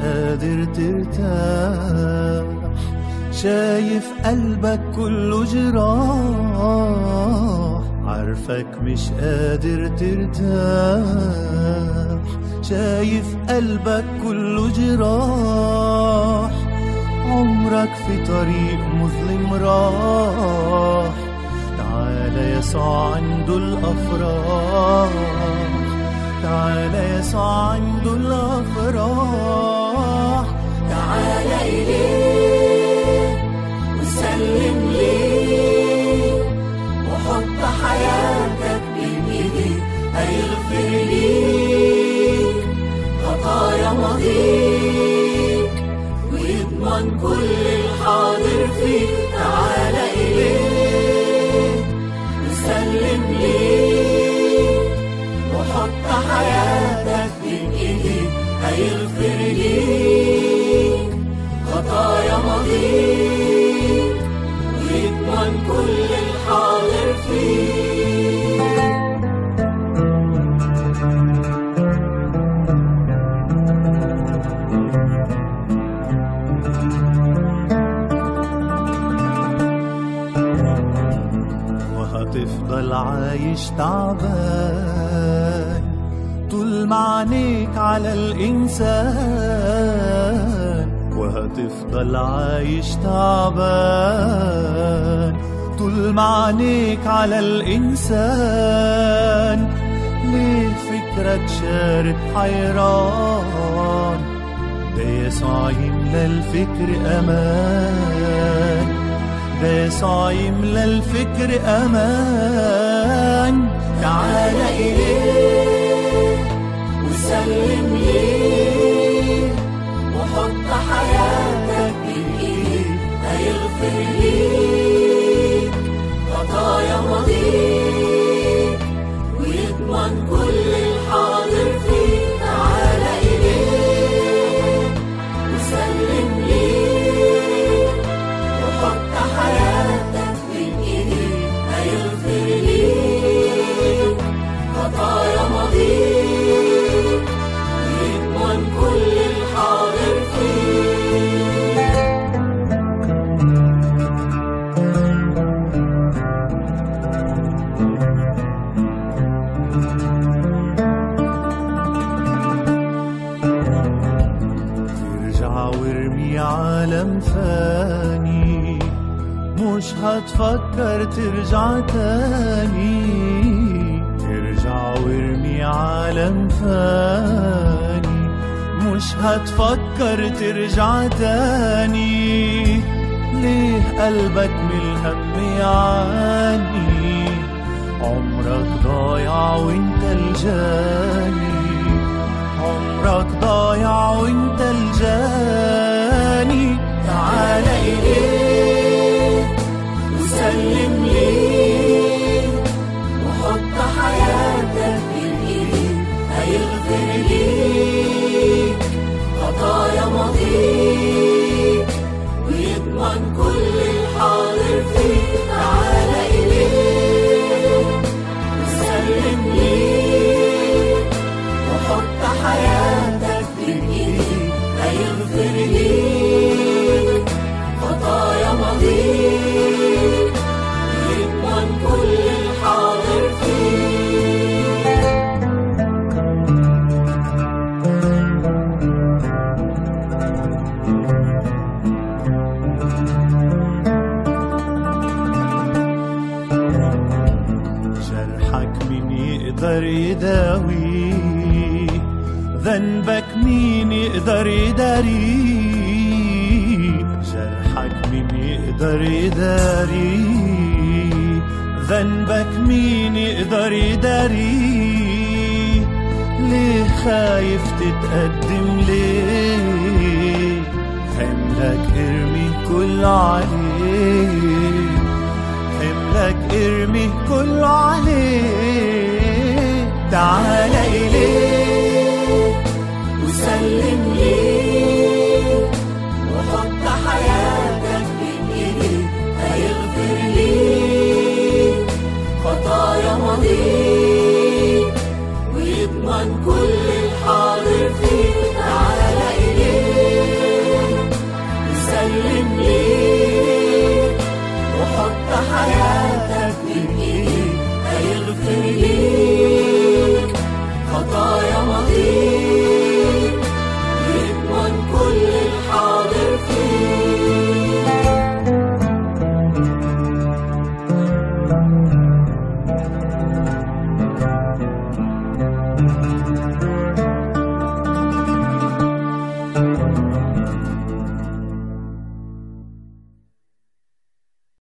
قادر ترتاح شايف قلبك كله جراح عارفك مش قادر ترتاح شايف قلبك كله جراح عمرك في طريق مظلم راح تعال يسوع عنده الأفراح تعال يسوع عنده الأفراح تعال إليه وسلم ليه وحط حياتك بين إيديه هيغفر ليك خطايا ماضيك ويضمن كل الحاضر فيك تعال إليه وسلم ليه وحط حياتك بين ايديك هيغفر ليك خطايا ماضيك ويضمن كل الحاضر فيك وهتفضل عايش تعبان طول ما عينيك على الإنسان وهتفضل عايش تعبان طول ما عينيك على الإنسان ليه فكرك شارد حيران ده يسوع يملى الفكر أمان ده يسوع يملى الفكر أمان تعال إليه وسلم ليه وحط حياتك بين إيديه هيغفر ليك خطايا ماضيك ويضمن كل الحاضر فيك تعال إليه وسلم ليه وحط حياتك بين ايديك هيغفر ليك خطايا ماضيك ويضمن كل الحاضر فيك ترجع وارمي عالم ثاني مش هتفكر ترجع تاني ترجع وارمي عالم ثاني مش هتفكر ترجع تاني ليه قلبك من الهم يعاني عمرك ضايع وانت الجاني عمرك ضايع وانت الجاني تعال إليه وسلم ليه وحط حياتك بين ايديك هيغفر ليك خطايا ماضيك ويضمن كل الحاضر فيك تعال إليه وسلم ليه وحط حياتك بين ايديك هيغفر ليك خطايا ماضيك ويضمن كل الحاضر فيك جرحك مين يقدر يداوي ذنبك مين يقدر يداري جرحك مين يقدر يداري ذنبك مين يقدر يداري ليه خايف تتقدم ليه حملك ارمي كل عليه حملك ارمي كله عليه تعال إليه وسلم ليه وحط حياتك بين ايديك هيغفر ليك خطايا ماضيك ويضمن كل الحاضر فيك